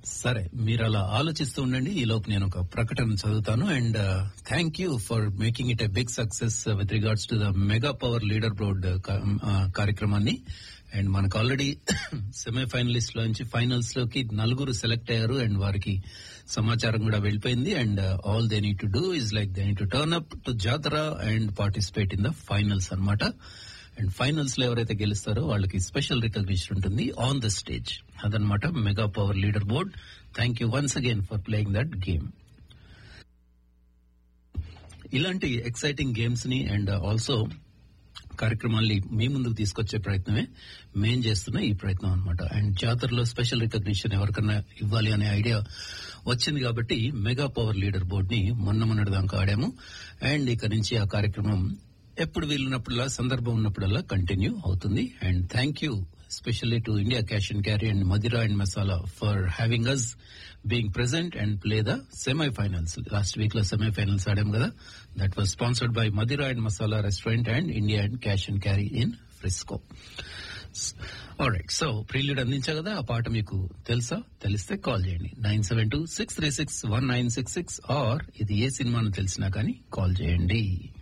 సరే మీరు అలా ఆలోచిస్తూ ఉండండి ఈ లోపు నేను ఒక ప్రకటన చదువుతాను and thank you for making it a big success with regards to the mega power leader board కార్యక్రమాన్ని అండ్ మనకు ఆల్రెడీ సెమీఫైనలిస్ట్ లోంచి ఫైనల్స్ లోకి నలుగురు సెలెక్ట్ అయ్యారు అండ్ వారికి సమాచారం కూడా వెళ్ళిపోయింది and all they need to do is like they need to turn up to Jatara and participate in the finals అన్నమాట అండ్ ఫైనల్స్ లో ఎవరైతే గెలుస్తారో వాళ్ళకి స్పెషల్ రికగ్నిషన్ ఉంటుంది ఆన్ ద స్టేజ్ అదనమాట mega power leader board thank you once again for playing that game ఇలాంటి exciting games ని and also కార్యక్రమాల్ని మీ ముందుకు తీసుకొచ్చే ప్రయత్నమే మేం చేస్తున్న ఈ ప్రయత్నం అనమాట అండ్ జాతరలో స్పెషల్ రికగ్నిషన్ ఎవరికన్నా ఇవ్వాలి అనే ఐడియా వచ్చింది కాబట్టి మెగా పవర్ లీడర్ బోర్డ్ ని మొన్న మొన్నటి దాకా ఆడాము అండ్ ఇక నుంచి ఆ కార్యక్రమం ఎప్పుడు వీలున్నప్పుడల్లా సందర్భం ఉన్నప్పుడల్లా కంటిన్యూ అవుతుంది and thank you specially to India cash and carry and Madira and Masala for having us being present and play the semifinals last week లో సెమీఫైనల్స్ ఆడాం కదా that was sponsored by Madira and Masala restaurant and India and cash and carry in Frisco right so prelude అందించా కదా ఆ పాట మీకు తెలుసా తెలిస్తే కాల్ చేయండి nine seven two six three six one nine six six are ఇది ఏ సినిమాను తెలిసినా కానీ కాల్ చేయండి